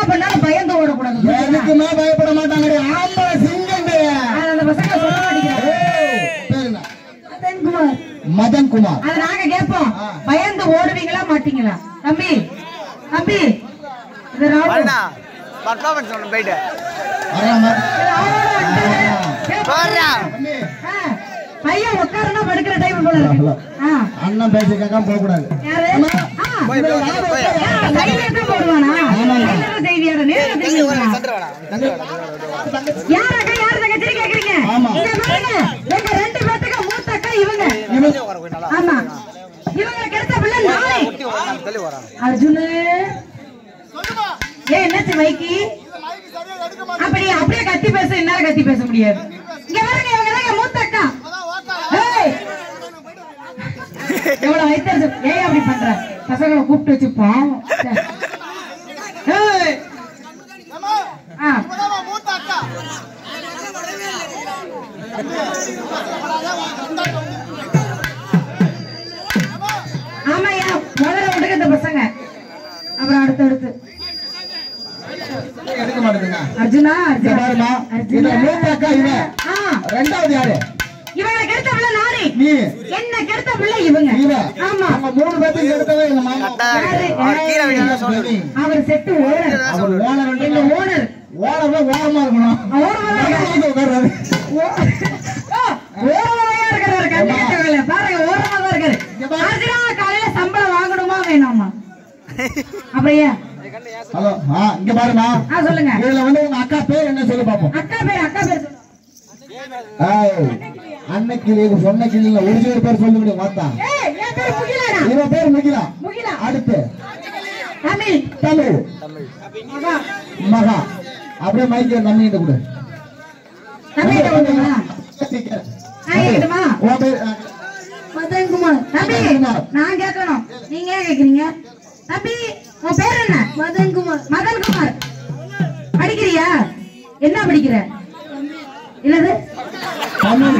பண்ணாலும் பயந்து ஓடக்கூடாது புரியுதா? எதுக்குமே பயப்பட மாட்டாங்கடி ஆம்பளை சிங்கண்டி அது அந்த பசங்க சொல்ல மாட்டேங்கிறாங்க பேர் என்ன? மதன்குமார். மதன் குமார் அது நாங்க கேட்போம் பயந்து ஓடுவீங்களா மாட்டீங்களா தம்பி தம்பி இது ராவு. வரடா பர்ஃபார்மன்ஸ் ஒன்று போயிட்டு வராம இது ராவோட வந்துட்டாரு. ஏய், போடுறா தம்பி, ஆ, பையன் உட்காருனா படுக்கிற டைம் போல இருக்கு ஆ, அண்ணன் பேசி கேட்காம போக கூடாது யாரு ஆ, போய் போய் வந்து போய் ஏன், கையில தான் போடுவானா கையில செய்தியாடா நேர்ல தங்கி வர செய்தியாடா சந்திர வாடா தங்கி வாடா யார் அக்கா யார் தங்கச்சி கேக்குறீங்க ஆமா. இங்க பாருங்க எங்க ரெண்டு பேத்துக்கு மூத்த அக்கா இவங்க தங்கி வர போய் நல்லா ஆமா இவங்க கிடைத்த பிள்ளை நாளை ஒட்டி வர தள்ளி வரா அர்ஜுனு ஏன் என்னாச்சு மைக்கி அப்படி அப்படியே கத்தி பேச என்னால கத்தி பேச முடியாது இங்க பாருங்க இவங்க தான் என் மூத்த அக்கா ஏய் எவ்வளவு வைத்தறிச்சு ஏன் அப்படி பண்ற பசங்களை கூப்பிட்டு வச்சு பாவம் ஏய் ஆ ஆமாய்யா முதல்ல விடுங்க இந்த பசங்க அப்புறம் அடுத்து அடுத்து எடுக்க மாட்டேங்க அர்ஜுனா இங்க அர்ஜுனா பாருமா இதுல மூத்த அக்கா இவன் ஆ ரெண்டாவது யாரு இவங்களை கெடுத்த பிள்ளை நானே நீ என்ன கெடுத்த பிள்ளை இவங்க இவன் ஆமா நம்ம மூணு பேர்த்தையும் எடுத்தவன் எங்க மாமா யாரு? அவர் கீழே விழுந்து சொல்லு அவர் செட்டு ஓனர் அவர் ஓனர் எங்க ஓனர் ஓரமா ஓரமா இருக்கணும் ஓரமா வந்து உட்கார்றாரு. ஓரமாயா இருக்கிறாரு கண்டிப்பாக பாருங்க ஓரமா தான் இருக்காரு அர்ஜுனா காலையில சம்பளம் வாங்கணுமா வேணாமா அப்புறம் ஏன் ஹலோ ஆ இங்க பாருமா ஆ சொல்லுங்க இதுல வந்து உங்க அக்கா பேர் என்ன சொல்லி பாப்போம் அக்கா பேர் அக்கா பேர் சொல்லு. ஏய், அன்னைக்கு நீங்க சொன்ன கிளியில ஒரிஜினல் பேர் சொல்ல முடியும் பார்த்தா ஏய் என் பேர் முகிலாடா இவன் பேர் முகிலா முகிலா அடுத்து தமிழ் தமிழ் மகா மகா அப்படியே மைக்க நம்பிக்கிட்டு கொடு தமிழ் சொல்லுங்களா நான் கேட்கட்டுமா உன் பேர் ஆ, மதன்குமார் தம்பி மதன்குமார். நான் கேட்கணும் நீங்க ஏன் கேக்குறீங்க தம்பி உன் பேர் என்ன மதன்குமார் மதன்குமார் படிக்கிறியா என்ன படிக்கிற என்னது தமிழ்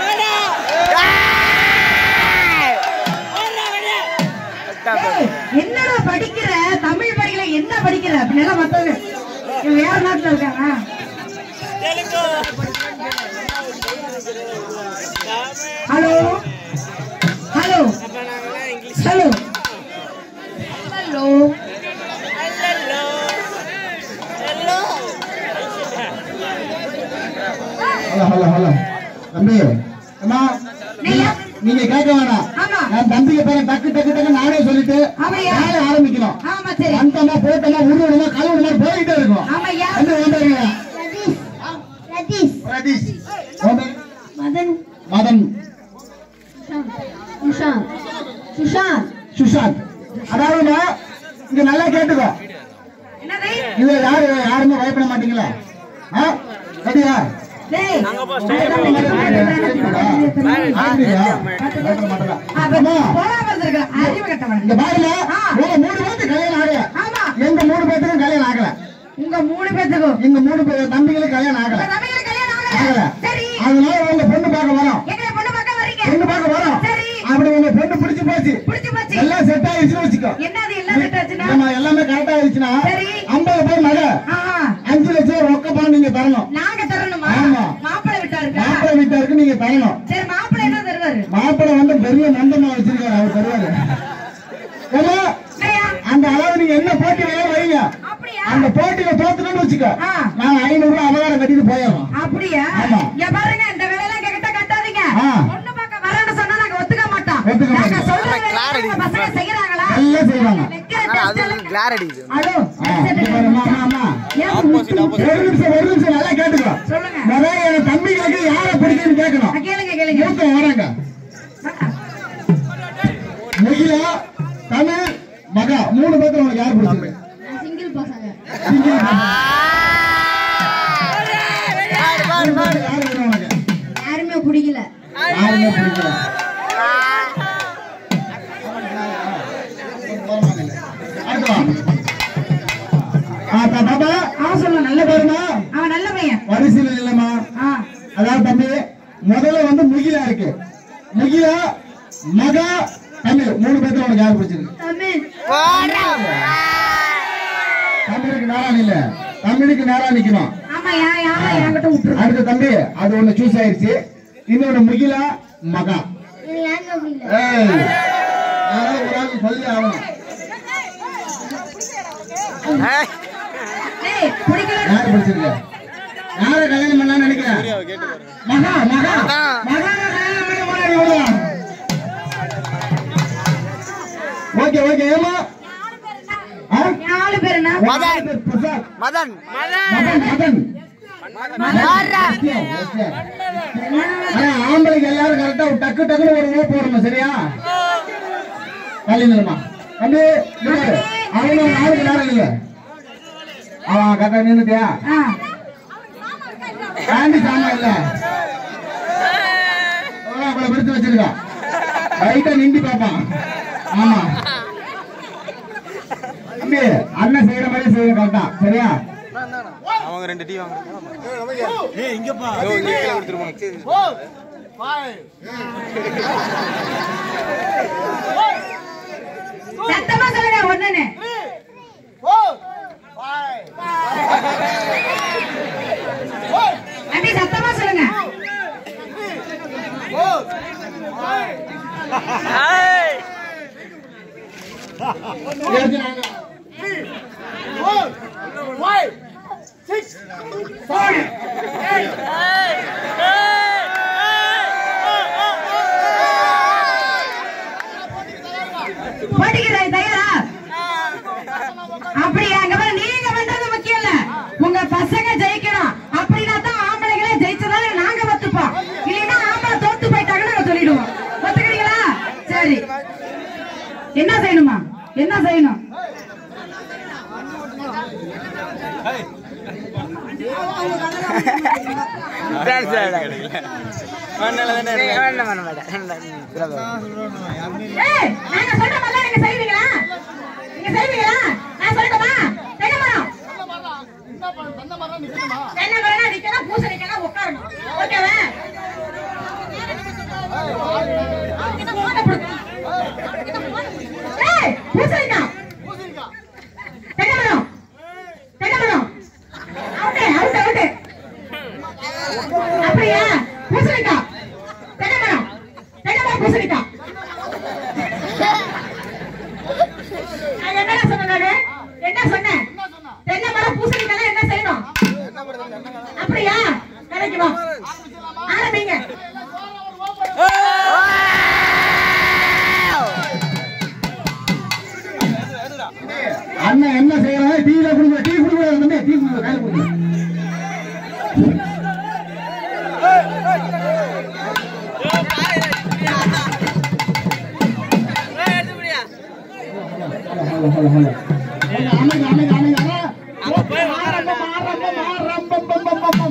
ஏய், என்னடா படிக்கிற தமிழ் படிக்கல என்ன படிக்கிற அப்படின்னு மத்தவங்க இவன் வேற நாட்டுல இருக்காங்க hello hello hello hello hello hello hello தம்பி அம்மா நீங்க நீங்க கேட்க வேணாம் ஆமா நான் தம்பிக்கு பேர டக்கு டக்கு டக்கு நானே சொல்லிட்டு ஆமாய்யா. வேலை ஆரம்பிக்கணும் ஆமா சரி வந்தோமா போட்டோமா உருவணுமா கழுவுணுமா போயிட்டே இருக்கும் ஆமாய்யா வந்து வந்தாருங்க ரதீஷ் பிரதீஷ் உன் பேரு? மதன் மதன் சுஷாந்த் சுஷாந்த் சுஷாந்த் அதாவதுமா இங்க நல்லா கேட்டுக்கோ என்னது இதுல யாரு யாருமே பயப்பட மாட்டீங்களா ஆ? சரியா டேய் அப்படியா? பயப்பட மாட்டேங்களா? அம்மா, போறாம இருந்திருக்க அறிவு கட்டவன் இங்க பாருங்க ஆ. உங்க மூணு பேருக்கு கல்யாணம் ஆகல ஆமா எங்க மூணு பேருக்கும் கல்யாணம் ஆகல உங்க மூணு பேத்துக்கும் எங்க மூணு பேர் தம்பிகளுக்கு கல்யாணம் ஆகல உங்க தம்பிகளுக்கு கல்யாணம் ஆகல ஆகல சரி அதனால உங்க பொண்ணு பார்க்க வரோம் எங்களை பொண்ணு பார்க்க வர்றீங்க பொண்ணு பார்க்க வரோம் சரி அப்படி உங்க பொண்ணு பிடிச்சு போச்சு புடிச்சு போச்சு எல்லாம் செட் ஆயிடுச்சுன்னு வச்சுக்கோ என்னது எல்லாம் செட் ஆச்சுன்னா நம்ம எல்லாமே கரெக்டா ஆயிடுச்சுன்னா சரி. ஐம்பது பேர் நகை ஆ, அஞ்சு லட்சம் ரூபாய் ரொக்க பணம் நீங்க தரணும் நாங்க தரணுமா ஆமா. மாப்பிள்ளை விட்டா இருக்கா மாப்பிள்ளை வீட்டாருக்கு நீங்க தரணும் சரி மாப்பிள்ளை என்ன தருவாரு மாப்பிள்ளை வந்து பெரிய மண்டமா வச்சிருக்காரு அவர் தருவாரு ஏன்னா, ஐயா, அந்த அளவு நீங்க என்ன போட்டி வேணாலும் வைங்க அப்படியா அந்த போட்டியில தோத்துட்டோம்னு வச்சுக்கோ ஆ. நான் ஐநூறு ரூபாய் அபகாரம் கட்டிட்டு போயிடலாம் அப்படியா ஆமா. இங்க பாருங்க இந்த வேலையெல்லாம் எங்ககிட்ட கட்டாதீங்க ஆ. பொண்ணு பார்க்க வரேன்னு சொன்னா நாங்க ஒத்துக்க மாட்டோம் ஒத்துக்க நாங்க மாட்டோம். சொல்ற ஆனா, வேலையை clarity. உங்க பசங்க செய்யறாங்களா எல்லாம் செய்வாங்க வைக்கிற ஆனா அது test எல்லாம் கிளார் அடிக்குது ஹலோ ஆ, இங்க பாரும்மா, அம்மா, அம்மா. ஏன் முட்டு முட்டு? ஒரு நிமிஷம் ஒரு நிமிஷம் நல்லா கேட்டுக்கோ சொல்லுங்க முதல்ல என் தம்பிகளுக்கு யாரை பிடிக்கும்னு கேட்கணும் ஆ, கேளுங்க கேளுங்க மூத்த வராங்க முகிலா தமிழ் மகா மூணு பேர்த்துல உனக்கு யார் பிடிச்சது சிங்கிள் பசங்க சிங்கிள் பேர். பாரு, பாரு, மூணு பாரு. பேர்த்துல யார் வேணும் உனக்கு யாருமே பிடிக்கல யாருமே பிடிக்கல அடுத்து வா. ஆ, பா- பாப்பா அவன் சொல்ல நல்ல பாருமா அவன் நல்ல பையன் வரிசையில் இல்லம்மா ஆ அதாவது தம்பி முதல்ல வந்து முகிலா இருக்கு முகிலா மகா தமிழ் மூணு பேர்த்துல உனக்கு யார் பிடிச்சது தமிழ் போடா. தமிழுக்கு நேரா இல்ல தமிழுக்கு நேரா நிக்கணும் ஆமா யா- யாமா என்கிட்ட விட்டுரு அடுத்த தம்பி அது ஒண்ணு சூஸ் ஆயிருச்சு இன்னொன்னு முகிலா மகா ஏய் யாராவது ஒரு ஆள் சொல்லி ஆகணும் ஏய், ஏய் பிடிக்கல யாரு படிச்சிருக்க யார கல்யாணம் பண்ணலாம்னு நினைக்கிறேன் மகா மகா மகா கல்யாணம் பண்ண முன்னாடி விடுவா ஓகே ஓகே ஏமா ஆ? என் ஆளு பேர் என்ன மதன். பிரசாத் மதன் மதன் மதன் சத்தியம், சத்தியம். ஆனா, ஆம்பளைக்கு எல்லாரும் கரெக்டா டக்கு டக்குன்னு ஒரு ஓ போடணும் சரியா தள்ளி நிலுமா தம்பி இங்க பாரு. அவனும் நாளுக்கு நேரம் இல்ல அவன் கரெக்டா நின்னுட்டியா ஆ காண்டி சாமா இல்ல அவ்வளவு அவளை பிடிச்சு வச்சிருக்கா லைட்டா நிண்டி பாப்பான் ஆமா தம்பி அண்ணன் செய்யற மாதிரி செய்ய கரெக்டா சரியா அவங்க ரெண்டு டீ வாங்க ஏய் இங்கப்பா இங்க கீழே கொடுத்துருவாங்க சத்தமா சொல்லுங்க ஒண்ணுன்னு அப்படி சத்தமா சொல்லுங்க எடுத்து வாங்க. போட்டிக்கிறாய் தயாரா அப்படியா இங்க பாரு நீங்க பண்றது முக்கியம் இல்ல உங்க பசங்க ஜெயிக்கணும் அப்படின்னா தான் ஆம்பளைங்களே ஜெயிச்சதால நாங்க ஒத்துப்போம் இல்லைன்னா ஆம்பளை தோத்து போயிட்டாங்கன்னு நாங்க சொல்லிடுவோம் ஒத்துக்கிறீங்களா சரி என்ன செய்யணுமா என்ன செய்யணும் டான்ஸ் ஆடுங்க பண்ணல தானே வேண்டாம் பண்ண மாட்டேன் ஏய் நாங்க சொல்ற மாதிரி நீங்க செய்வீங்களா நீங்க செய்வீங்களா நான் சொல்லட்டுமா தென்னை மரம் தென்னை மரம் நிக்கணும் பூசை நிக்கணும் உட்காரணும் ஓகேவா ஏய் பூசணிக்காய் தென்னை மரம் தென்னை மரம் அவுட்டு அவுட்டு அவுட்டு அப்படியா பூசணிக்காய் தென்னை மரம் தென்னை மரம் பூசணிக்காய் நான் என்னடா சொன்னேன் நானு? என்ன சொன்னேன் தென்னை மரம் பூசணிக்காய் என்ன செய்யணும் அப்படியா கடைக்கு வா ஆரம்பிங்க அண்ணன் என்ன செய்யறாங்க டீல குடுங்க டீ குடுங்க தம்பி டீ குடுங்க கையில குடுங்க ஹலோ ஹலோ ஹலோ அமைங்க அமைங்க அமைங்க ஆரம்பம் ஆரம்பம் ஆரம்பம் பம் பம் பம் பம்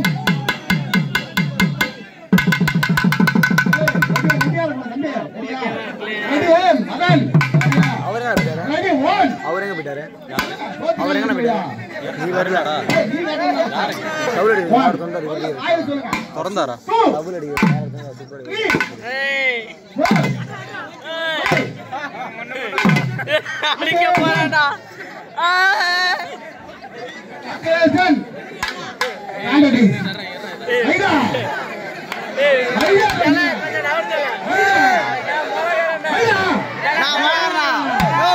அவர் எங்க போயிட்டாரு அவர் எங்க போயிட்டாரு அவர் எங்க போயிட்டாரு நீ வரலடா டபுள் அடிக்க அவர் தொண்டாரு திறந்தாரா டபுள் அடிக்க அடிக்க போறாடா நான் மாறா நோ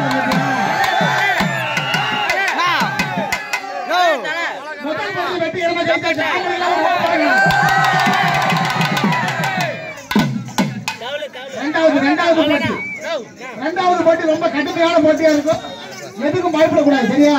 நோ ரெண்டாவது ரெண்டாவது போட்டி ரெண்டாவது போட்டி ரொம்ப கடுமையான போட்டியா இருக்கும் எதுக்கும் பயப்படக்கூடாது சரியா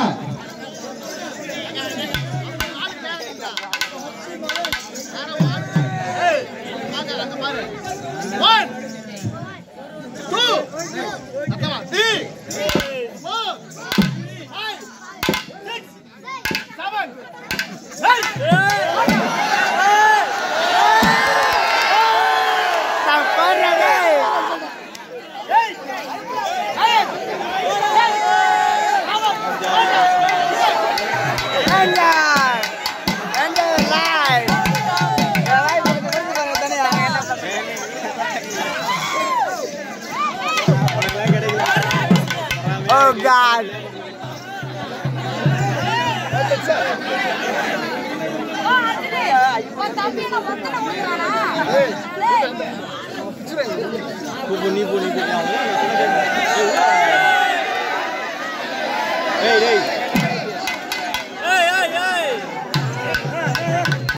Oh God! போ நீ போ நீ போ